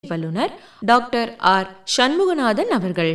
வல்லுனர் doctor R Shanmuganathan அவர்கள்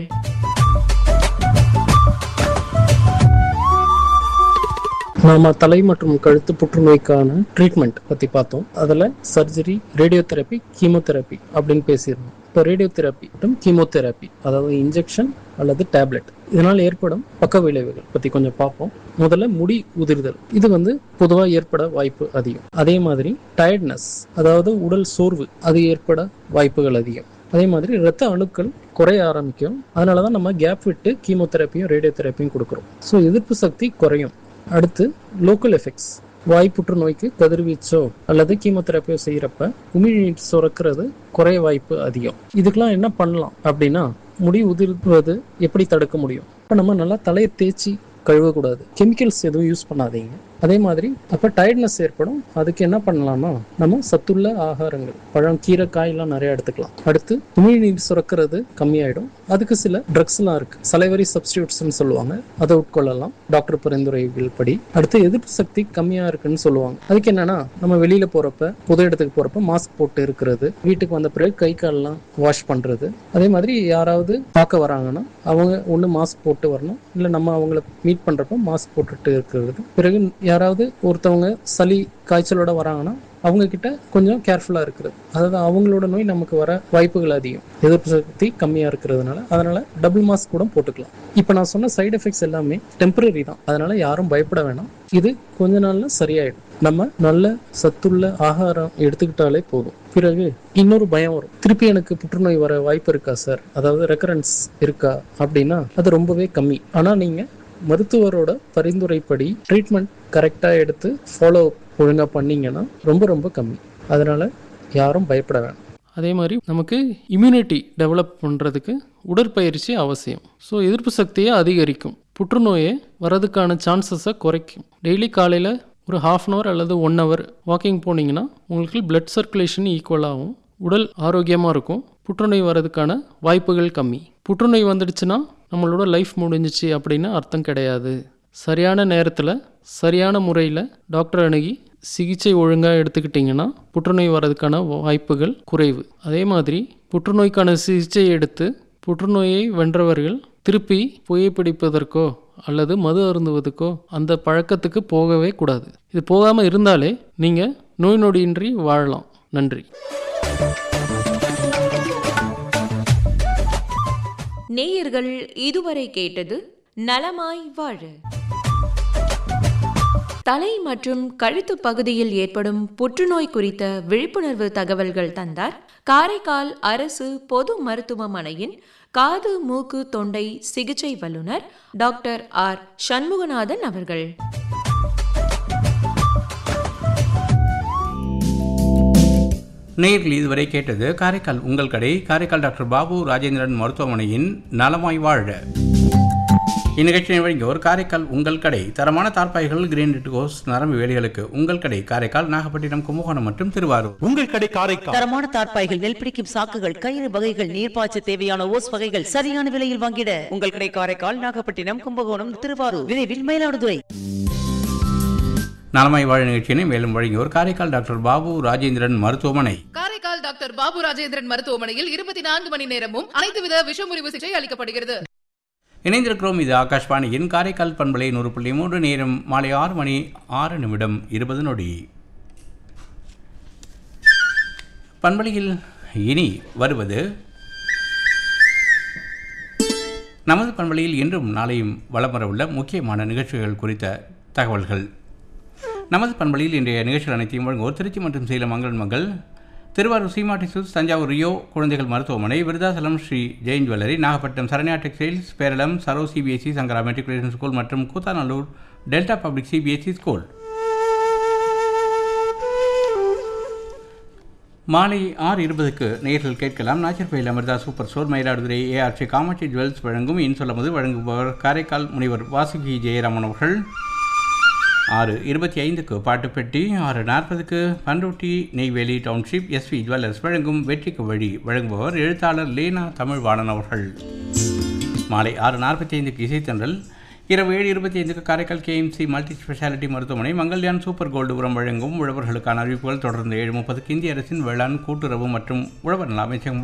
நாம தலை மற்றும் கழுத்து புற்றுநோய்க்கான ட்ரீட்மெண்ட் பத்தி பார்த்தோம் அதுல சர்ஜரி ரேடியோதெரப்பி கீமோதெரப்பி அப்படின்னு பேசியிருந்தோம் இப்போ ரேடியோதெரப்பி மற்றும் கீமோதெரப்பி அதாவது இன்ஜெக்ஷன் அல்லது டேப்லெட் இதனால் ஏற்படும் பக்க விளைவுகள் பத்தி கொஞ்சம் பார்ப்போம் முதல்ல முடி உதிர்தல் இது வந்து பொதுவாக ஏற்பட வாய்ப்பு அதிகம் அதே மாதிரி டயர்ட்னஸ் அதாவது உடல் சோர்வு அது ஏற்பட வாய்ப்புகள் அதிகம் அதே மாதிரி இரத்த அணுக்கள் குறைய ஆரம்பிக்கும் அதனால தான் நம்ம கேப் விட்டு கீமோதெரப்பியும் ரேடியோதெரப்பியும் கொடுக்குறோம் ஸோ எதிர்ப்பு சக்தி குறையும் அடுத்து லோக்கல் எஃபெக்ட்ஸ் வாய் புற்றுநோய்க்கு கதிர்வீச்சோ அல்லது கீமோதெரப்பியோ செய்யறப்ப உமிழ்நீர் சுரக்கிறது குறைய வாய்ப்பு அதிகம் இதுக்கெல்லாம் என்ன பண்ணலாம் அப்படின்னா முடி உதிர்வது எப்படி தடுக்க முடியும் இப்போ நம்ம நல்லா தலையை தேய்ச்சி கழுவக்கூடாது கெமிக்கல்ஸ் எதுவும் யூஸ் பண்ணாதீங்க அதே மாதிரி அப்போ டயர்ட்னஸ் ஏற்படும் அதுக்கு என்ன பண்ணலாம்னா நம்ம சத்துள்ள ஆகாரங்கள் பழம் கீரை காயெல்லாம் நிறைய எடுத்துக்கலாம் அடுத்து உமிழ்நீர் சுரக்கிறது கம்மியாயிடும் அதுக்கு சில ட்ரக்ஸ்லாம் இருக்கு சலைவரி சப்ஸ்டியூட்ஸ்னு சொல்லுவாங்க அதை உட்கொள்ளலாம் டாக்டர் பரிந்துரைகள் படி அடுத்து எதிர்ப்பு சக்தி கம்மியா இருக்குன்னு சொல்லுவாங்க அதுக்கு என்னன்னா நம்ம வெளியில போறப்ப பொது இடத்துக்கு போறப்ப மாஸ்க் போட்டு இருக்கிறது வீட்டுக்கு வந்த பிறகு கை கால்லாம் வாஷ் பண்றது அதே மாதிரி யாராவது பார்க்க வராங்கன்னா அவங்க ஒன்று மாஸ்க் போட்டு வரணும் இல்லை நம்ம அவங்கள மீட் பண்றப்ப மாஸ்க் போட்டுட்டு இருக்கிறது பிறகு யாராவது ஒருத்தவங்க சளி காய்ச்சலோட வராங்கன்னா அவங்க கிட்ட கொஞ்சம் கேர்ஃபுல்லா இருக்கிறது அதாவது அவங்களோட நோய் நமக்கு வர வாய்ப்புகள் அதிகம் எதிர்ப்பு சக்தி கம்மியா இருக்கிறதுனால அதனால டபுள் மாஸ்க் கூட போட்டுக்கலாம் இப்போ நான் சொன்ன சைடு எஃபெக்ட்ஸ் எல்லாமே டெம்பரரி தான் அதனால யாரும் பயப்பட வேணாம் இது கொஞ்ச நாள்ல சரியாயிடும் நம்ம நல்ல சத்துள்ள ஆகாரம் எடுத்துக்கிட்டாலே போதும் பிறகு இன்னொரு பயம் வரும் திருப்பி எனக்கு புற்றுநோய் வர வாய்ப்பு இருக்கா சார் அதாவது ரெக்கரன்ஸ் இருக்கா அப்படின்னா அது ரொம்பவே கம்மி ஆனா நீங்க மருத்துவரோட பரிந்துரைப்படி ட்ரீட்மெண்ட் கரெக்டாக எடுத்து ஃபாலோ ஒழுங்காக பண்ணீங்கன்னா ரொம்ப ரொம்ப கம்மி அதனால யாரும் பயப்பட வேணாம் அதே மாதிரி நமக்கு இம்யூனிட்டி டெவலப் பண்ணுறதுக்கு உடற்பயிற்சி அவசியம் ஸோ எதிர்ப்பு சக்தியை அதிகரிக்கும் புற்றுநோயை வரதுக்கான சான்சஸை குறைக்கும் டெய்லி காலையில் ஒரு ஹாஃப் அன் ஹவர் அல்லது ஒன் ஹவர் வாக்கிங் போனீங்கன்னா உங்களுக்கு பிளட் சர்க்குலேஷன் ஈக்குவலாகும் உடல் ஆரோக்கியமாக இருக்கும் புற்றுநோய் வரதுக்கான வாய்ப்புகள் கம்மி புற்றுநோய் வந்துடுச்சுன்னா நம்மளோட லைஃப் முடிஞ்சிச்சு அப்படின்னு அர்த்தம் கிடையாது சரியான நேரத்தில் சரியான முறையில் டாக்டர் அணுகி சிகிச்சை ஒழுங்காக எடுத்துக்கிட்டிங்கன்னா புற்றுநோய் வர்றதுக்கான வாய்ப்புகள் குறைவு அதே மாதிரி புற்றுநோய்க்கான சிகிச்சை எடுத்து புற்றுநோயை வென்றவர்கள் திருப்பி புகைப்பிடிப்பதற்கோ அல்லது மது அருந்துவதற்கோ அந்த பழக்கத்துக்கு போகவே கூடாது இது போகாமல் இருந்தாலே நீங்கள் நோய் நொடியின்றி வாழலாம் நன்றி நேயர்கள் இதுவரை கேட்டது நலமாய் வாழ தலை மற்றும் கழுத்து பகுதியில் ஏற்படும் புற்றுநோய் குறித்த விழிப்புணர்வு தகவல்கள் தந்தார் காரைக்கால் அரசு பொது மருத்துவமனையின் காது மூக்கு தொண்டை சிகிச்சை வல்லுநர் டாக்டர் ஆர் சண்முகநாதன் அவர்கள் நேயர்கள் இதுவரை கேட்டது காரைக்கால் உங்கள் கடை காரைக்கால் டாக்டர் பாபு ராஜேந்திரன் மருத்துவமனையின் நலமாய் வாழ இந்நிகழ்ச்சியை வழங்கியோர் காரைக்கால் உங்கள் கடை தரமான தார்பாய்கள் கிரீன் கோஸ் நரம்பு வேலிகளுக்கு உங்கள் கடை காரைக்கால் நாகப்பட்டினம் கும்பகோணம் மற்றும் திருவாரூர் உங்கள் கடை காரைக்கால் தரமான தார்ப்பாய்கள் நெல் பிடிக்கும் சாக்குகள் கயிறு வகைகள் நீர்ப்பாய்ச்ச தேவையான ஓஸ் வகைகள் சரியான விலையில் வாங்கிட உங்கள் கடை காரைக்கால் நாகப்பட்டினம் கும்பகோணம் திருவாரூர் விரைவில் மயிலாடுதுறை நலமாய் வாழ நிகழ்ச்சியினை மேலும் வழங்கியோர் காரைக்கால் டாக்டர் பாபு ராஜேந்திரன் மருத்துவமனை காரைக்கால் டாக்டர் பாபு ராஜேந்திரன் மருத்துவமனையில் இருபத்தி நான்கு மணி நேரமும் அனைத்து வித விஷமுறிவு சிகிச்சை அளிக்கப்படுகிறது இணைந்திருக்கிறோம் இது ஆகாஷ்வாணியின் காரைக்கால் பண்பலை நூறு புள்ளி மூன்று நேரம் மாலை ஆறு மணி ஆறு நிமிடம் இருபது நொடி பண்பலையில் இனி வருவது நமது பண்பலையில் இன்றும் நாளையும் வலம் வரவுள்ள முக்கியமான நிகழ்ச்சிகள் குறித்த தகவல்கள் நமது பண்பலையில் இன்றைய நிகழ்ச்சிகள் அனைத்தையும் வழங்குவோர் திருச்சி மற்றும் சேலம் மங்களன் மங்கள் திருவாரூர் சீமாட்டி சூஸ் தஞ்சாவூர் ரியோ குழந்தைகள் மருத்துவமனை Virudhachalam Sri Jain jewellery Nagapattinam Saranya textiles Peralam Saro CBSE Sankara matriculation school மற்றும் Koothanallur delta public CBSE school மாலை ஆறு இருபதுக்கு நேரில் கேட்கலாம் நாச்சர்பயில் Amirtha super store Mayiladuthurai ARC Kamatchi jewels வழங்கும் இன்சொல்லமுது வழங்குபவர் காரைக்கால் முனைவர் வாசுகி ஜெயராமன் அவர்கள் ஆறு இருபத்தி ஐந்துக்கு பாட்டுப்பெட்டி ஆறு நாற்பதுக்கு Panruti Neyveli township SV jewellers வழங்கும் வெற்றிக்கு வழி வழங்குபவர் எழுத்தாளர் லேனா தமிழ்வாணன் அவர்கள் மாலை ஆறு நாற்பத்தி ஐந்துக்கு இசைத்தன்றல் இரவு ஏழு இருபத்தி ஐந்துக்கு காரைக்கால் கேஎம்சி மல்டி ஸ்பெஷாலிட்டி மருத்துவமனை மங்கள்யான் சூப்பர் கோல்டு உரம் வழங்கும் உழவர்களுக்கான அறிவிப்புகள் தொடர்ந்து ஏழு முப்பதுக்கு இந்திய அரசின் வேளாண் கூட்டுறவு மற்றும் உழவர் நல அமைச்சகம்